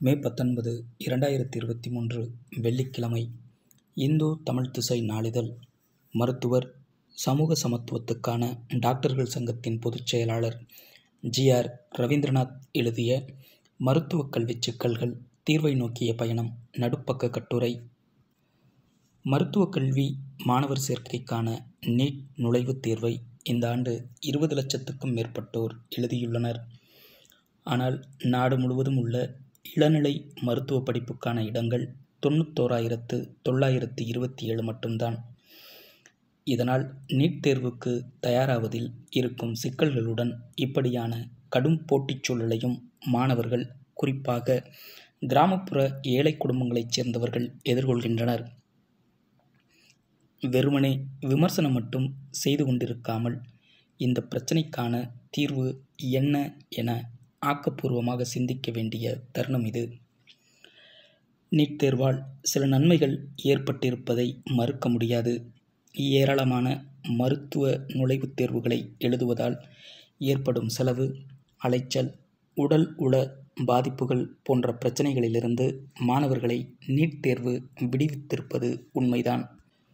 மே பத்தொன்பது இரண்டாயிரத்தி இருபத்தி மூன்று வெள்ளிக்கிழமை இந்து தமிழ் திசை நாளிதழ் மருத்துவர் சமூக சமத்துவத்துக்கான டாக்டர்கள் சங்கத்தின் பொதுச் செயலாளர் ஜிஆர் ரவீந்திரநாத் எழுதிய மருத்துவக் கல்விச் சிக்கல்கள் தீர்வை நோக்கிய பயணம் நடுப்பக்க கட்டுரை மருத்துவக் கல்வி மாணவர் சேர்க்கைக்கான நீட் நுழைவுத் தேர்வை இந்த ஆண்டு இருபது லட்சத்துக்கும் மேற்பட்டோர் எழுதியுள்ளனர் ஆனால் நாடு முழுவதும் உள்ள இளநிலை மருத்துவ படிப்புக்கான இடங்கள் தொண்ணூத்தோராயிரத்து தொள்ளாயிரத்து இருபத்தி ஏழு மட்டும்தான் இதனால் நீட் தேர்வுக்கு தயாராவதில் இருக்கும் சிக்கல்களுடன் இப்படியான கடும் போட்டிச் சூழலையும் மாணவர்கள் குறிப்பாக கிராமப்புற ஏழை குடும்பங்களைச் சேர்ந்தவர்கள் எதிர்கொள்கின்றனர் வெறுமனே விமர்சனம் மட்டும் செய்து கொண்டிருக்காமல் இந்த பிரச்சினைக்கான தீர்வு என்ன என ஆக்கப்பூர்வமாக சிந்திக்க வேண்டிய தருணம் இது நீட் தேர்வால் சில நன்மைகள் ஏற்பட்டிருப்பதை மறுக்க முடியாது ஏராளமான மருத்துவ நுழைவுத் தேர்வுகளை எழுதுவதால் ஏற்படும் செலவு அலைச்சல் உடல் உள பாதிப்புகள் போன்ற பிரச்சனைகளிலிருந்து மாணவர்களை நீட் தேர்வு விடுவித்திருப்பது உண்மைதான்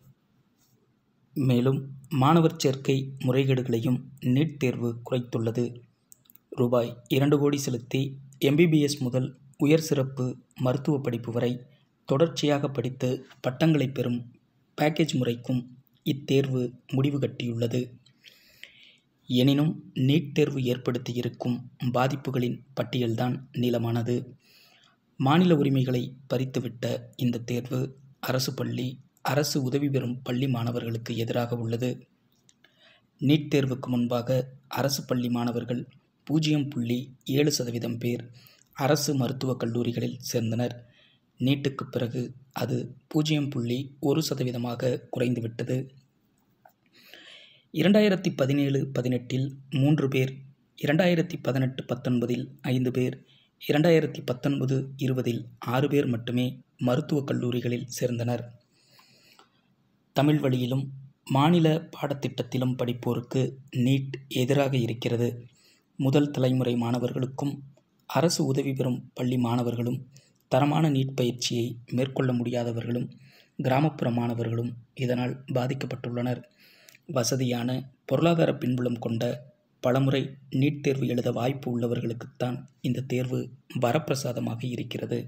மேலும் மாணவர் சேர்க்கை முறைகேடுகளையும் நீட் தேர்வு குறைத்துள்ளது ரூபாய் இரண்டு கோடி செலுத்தி எம்பிபிஎஸ் முதல் உயர் சிறப்பு மருத்துவ படிப்பு வரை தொடர்ச்சியாக படித்து பட்டங்களை பெறும் பேக்கேஜ் முறைக்கும் இத்தேர்வு முடிவு கட்டியுள்ளது எனினும் நீட் தேர்வு ஏற்படுத்தியிருக்கும் பாதிப்புகளின் பட்டியல்தான் நீளமானது மாநில உரிமைகளை பறித்துவிட்ட இந்த தேர்வு அரசு பள்ளி அரசு உதவி பெறும் பள்ளி மாணவர்களுக்கு எதிராக உள்ளது நீட் தேர்வுக்கு முன்பாக அரசு பள்ளி மாணவர்கள் பூஜ்ஜியம் புள்ளி ஏழு சதவீதம் பேர் அரசு மருத்துவக் கல்லூரிகளில் சேர்ந்தனர் நீட்டுக்கு பிறகு அது பூஜ்ஜியம் புள்ளி ஒரு சதவீதமாக குறைந்துவிட்டது இரண்டாயிரத்தி பதினேழு பதினெட்டில் மூன்று பேர் இரண்டாயிரத்தி பதினெட்டு பத்தொன்பதில் ஐந்து பேர் இரண்டாயிரத்தி பத்தொன்பது இருபதில் ஆறு பேர் மட்டுமே மருத்துவக் கல்லூரிகளில் சேர்ந்தனர் தமிழ் வழியிலும் மாநில பாடத்திட்டத்திலும் படிப்போருக்கு நீட் எதிராக இருக்கிறது முதல் தலைமுறை மாணவர்களுக்கும் அரசு உதவி பெறும் பள்ளி மாணவர்களும் தரமான நீட் பயிற்சியை மேற்கொள்ள முடியாதவர்களும் கிராமப்புற மாணவர்களும் இதனால் பாதிக்கப்பட்டுள்ளனர் வசதியான பொருளாதார பின்புலம் கொண்ட பலமுறை நீட் தேர்வு எழுத வாய்ப்பு உள்ளவர்களுக்குத்தான் இந்த தேர்வு வரப்பிரசாதமாக இருக்கிறது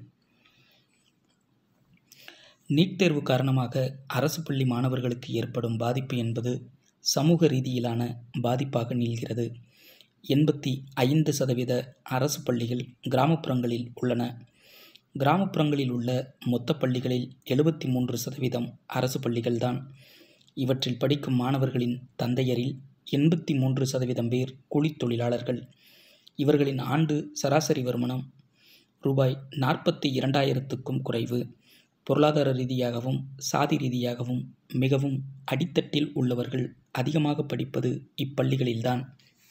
நீட் தேர்வு காரணமாக அரசு பள்ளி மாணவர்களுக்கு ஏற்படும் பாதிப்பு என்பது சமூக ரீதியிலான பாதிப்பாக நீள்கிறது எண்பத்தி ஐந்து சதவீத அரசு பள்ளிகள் கிராமப்புறங்களில் உள்ளன கிராமப்புறங்களில் உள்ள மொத்த பள்ளிகளில் எழுபத்தி மூன்று சதவீதம் அரசு பள்ளிகள்தான் இவற்றில் படிக்கும் மாணவர்களின் தந்தையரில் எண்பத்தி மூன்று சதவீதம் பேர் கூலித் தொழிலாளர்கள் இவர்களின் ஆண்டு சராசரி வருமானம் ரூபாய் நாற்பத்தி இரண்டாயிரத்துக்கும் குறைவு பொருளாதார ரீதியாகவும் சாதி ரீதியாகவும் மிகவும் அடித்தட்டில் உள்ளவர்கள் அதிகமாக படிப்பது இப்பள்ளிகளில்தான்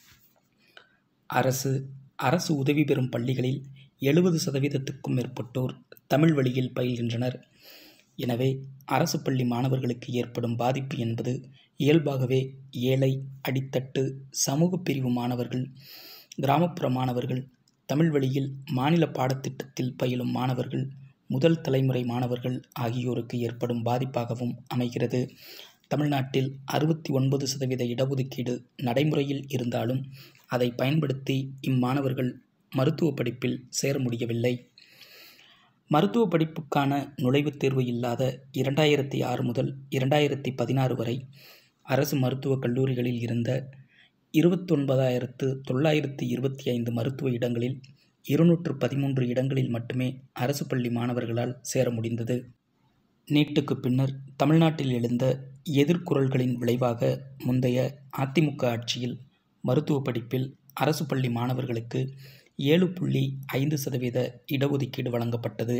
அரசு அரசு உதவி பெறும் பள்ளிகளில் எழுபது சதவீதத்துக்கும் மேற்பட்டோர் தமிழ் வழியில் பயில்கின்றனர் எனவே அரசு பள்ளி மாணவர்களுக்கு ஏற்படும் பாதிப்பு என்பது இயல்பாகவே ஏழை அடித்தட்டு சமூக பிரிவு மாணவர்கள் கிராமப்புற மாணவர்கள் தமிழ் வழியில் மாநில பாடத்திட்டத்தில் பயிலும் மாணவர்கள் முதல் தலைமுறை மாணவர்கள் ஆகியோருக்கு ஏற்படும் பாதிப்பாகவும் அமைகிறது தமிழ்நாட்டில் அறுபத்தி ஒன்பது சதவீத இடஒதுக்கீடு நடைமுறையில் இருந்தாலும் அதை பயன்படுத்தி இம்மாணவர்கள் மருத்துவ படிப்பில் சேர முடியவில்லை மருத்துவ படிப்புக்கான நுழைவுத் தேர்வு இல்லாத இரண்டாயிரத்தி ஆறு முதல் இரண்டாயிரத்தி பதினாறு வரை அரசு மருத்துவக் கல்லூரிகளில் இருந்த இருபத்தொன்பதாயிரத்து தொள்ளாயிரத்து இருபத்தி ஐந்து மருத்துவ இடங்களில் இருநூற்று பதிமூன்று இடங்களில் மட்டுமே அரசு பள்ளி மாணவர்களால் சேர முடிந்தது நீட்டுக்கு பின்னர் தமிழ்நாட்டில் எழுந்த எதிர்குரல்களின் விளைவாக முந்தைய அதிமுக ஆட்சியில் மருத்துவ படிப்பில் அரசு பள்ளி மாணவர்களுக்கு ஏழு புள்ளி ஐந்து சதவீத இடஒதுக்கீடு வழங்கப்பட்டது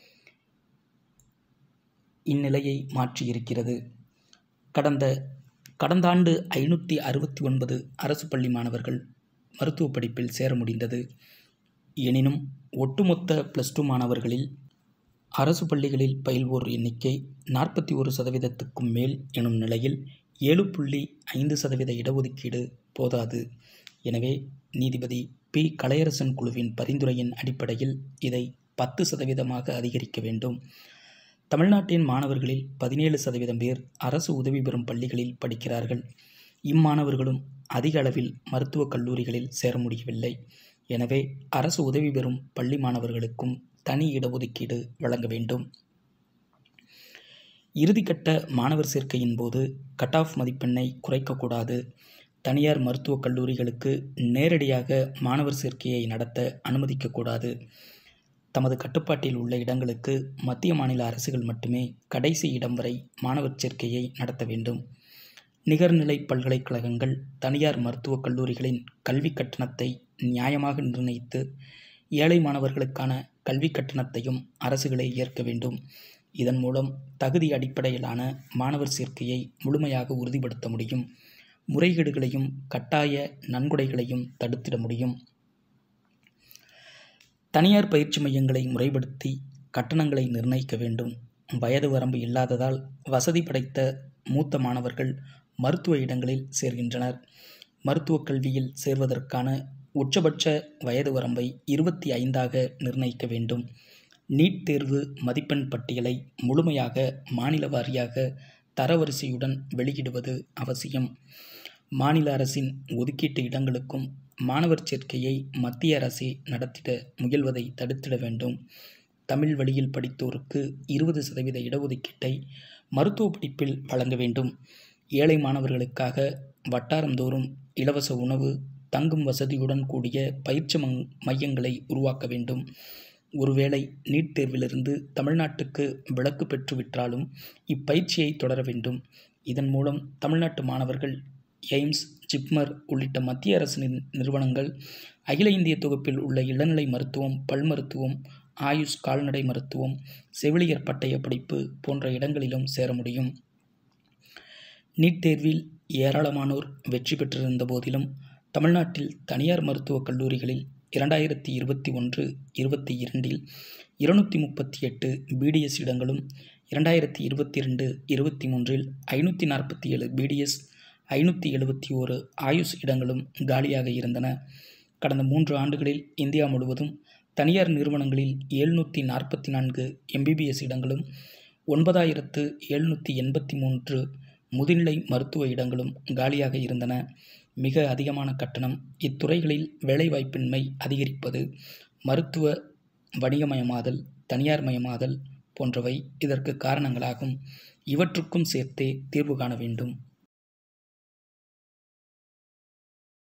இந்நிலையை மாற்றியிருக்கிறது கடந்த கடந்த ஆண்டு ஐநூற்றி அறுபத்தி ஒன்பது அரசு பள்ளி மாணவர்கள் மருத்துவ படிப்பில் சேர முடிந்தது எனினும் ஒட்டுமொத்த ப்ளஸ் டூ மாணவர்களில் அரசு பள்ளிகளில் பயில்வோர் எண்ணிக்கை நாற்பத்தி ஒரு சதவீதத்துக்கும் மேல் எனும் நிலையில் ஏழு புள்ளி ஐந்து சதவீத இடஒதுக்கீடு போதாது எனவே நீதிபதி பி கலையரசன் குழுவின் பரிந்துரையின் அடிப்படையில் இதை பத்து சதவீதமாக அதிகரிக்க வேண்டும் தமிழ்நாட்டின் மாணவர்களில் பதினேழு சதவீதம் பேர் அரசு உதவி பெறும் பள்ளிகளில் படிக்கிறார்கள் இம்மாணவர்களும் அதிக அளவில் மருத்துவக் கல்லூரிகளில் சேர முடியவில்லை எனவே அரசு உதவி பெறும் பள்ளி மாணவர்களுக்கும் தனி இடஒதுக்கீடு வழங்க வேண்டும் இறுதிக்கட்ட மாணவர் சேர்க்கையின் போது கட் ஆஃப் மதிப்பெண்ணை குறைக்கக்கூடாது தனியார் மருத்துவக் கல்லூரிகளுக்கு நேரடியாக மாணவர் சேர்க்கையை நடத்த அனுமதிக்கக்கூடாது தமது கட்டுப்பாட்டில் உள்ள இடங்களுக்கு மத்திய மாநில அரசுகள் மட்டுமே கடைசி இடம் வரை மாணவர் சேர்க்கையை நடத்த வேண்டும் நிகர்நிலை பல்கலைக்கழகங்கள் தனியார் மருத்துவக் கல்லூரிகளின் கல்வி கட்டணத்தை நியாயமாக நிர்ணயித்து ஏழை மாணவர்களுக்கான கல்வி கட்டணத்தையும் அரசுகளே ஏற்க வேண்டும் இதன் மூலம் தகுதி அடிப்படையிலான மாணவர் சேர்க்கையை முழுமையாக உறுதிப்படுத்த முடியும் முறைகேடுகளையும் கட்டாய நன்கொடைகளையும் தடுத்திட முடியும் தனியார் பயிற்சி மையங்களை முறைப்படுத்தி கட்டணங்களை நிர்ணயிக்க வேண்டும் வயது வரம்பு இல்லாததால் வசதி படைத்த மூத்த மாணவர்கள் மருத்துவ இடங்களில் சேர்கின்றனர் மருத்துவக் கல்வியில் சேர்வதற்கான உச்சபட்ச வயது வரம்பை இருபத்தி ஐந்தாக நிர்ணயிக்க வேண்டும் நீட் தேர்வு மதிப்பெண் பட்டியலை முழுமையாக மாநில வாரியாக தரவரிசையுடன் வெளியிடுவது அவசியம் மாநில அரசின் ஒதுக்கீட்டு இடங்களுக்கும் மாணவர் சேர்க்கையை மத்திய அரசே நடத்திட முயல்வதை தடுத்திட வேண்டும் தமிழ் வழியில் படித்தோருக்கு இருபது சதவீத இடஒதுக்கீட்டை மருத்துவ படிப்பில் வழங்க வேண்டும் ஏழை மாணவர்களுக்காக வட்டாரந்தோறும் இலவச உணவு தங்கும் வசதியுடன் கூடிய பயிற்சி மையங்களை உருவாக்க வேண்டும் ஒருவேளை நீட் தேர்விலிருந்து தமிழ்நாட்டுக்கு விலக்கு பெற்றுவிட்டாலும் இப்பயிற்சியை தொடர வேண்டும் இதன் மூலம் தமிழ்நாட்டு மாணவர்கள் எய்ம்ஸ் ஜிப்மர் உள்ளிட்ட மத்திய அரசு நிறுவனங்கள் அகில இந்திய தொகுப்பில் உள்ள இளநிலை மருத்துவம் பல் மருத்துவம் ஆயுஷ் கால்நடை மருத்துவம் செவிலியர் பட்டய படிப்பு போன்ற இடங்களிலும் சேர முடியும் நீட் தேர்வில் ஏராளமானோர் வெற்றி பெற்றிருந்த போதிலும் தமிழ்நாட்டில் தனியார் மருத்துவக் கல்லூரிகளில் இரண்டாயிரத்தி இருபத்தி ஒன்று இருபத்தி இரண்டில் இருநூற்றி முப்பத்தி எட்டு பிடிஎஸ் இடங்களும் இரண்டாயிரத்தி இருபத்தி ரெண்டு இருபத்தி மூன்றில் ஐநூற்றி நாற்பத்தி ஏழு பிடிஎஸ் ஐநூற்றி எழுபத்தி ஓரு ஆயுஷ் இடங்களும் காலியாக இருந்தன கடந்த மூன்று ஆண்டுகளில் இந்தியா முழுவதும் தனியார் நிறுவனங்களில் எழுநூற்றி நாற்பத்தி நான்கு எம்பிபிஎஸ் இடங்களும் ஒன்பதாயிரத்து எழுநூற்றி எண்பத்தி மூன்று முதுநிலை மருத்துவ இடங்களும் காலியாக இருந்தன மிக அதிகமான கட்டணம் இத்துறைகளில் வேலைவாய்ப்பின்மை அதிகரிப்பது மருத்துவ வணிகமயமாதல் தனியார் மயமாதல் போன்றவை இதற்கு காரணங்களாகும் இவற்றுக்கும் சேர்த்தே தீர்வு காண வேண்டும்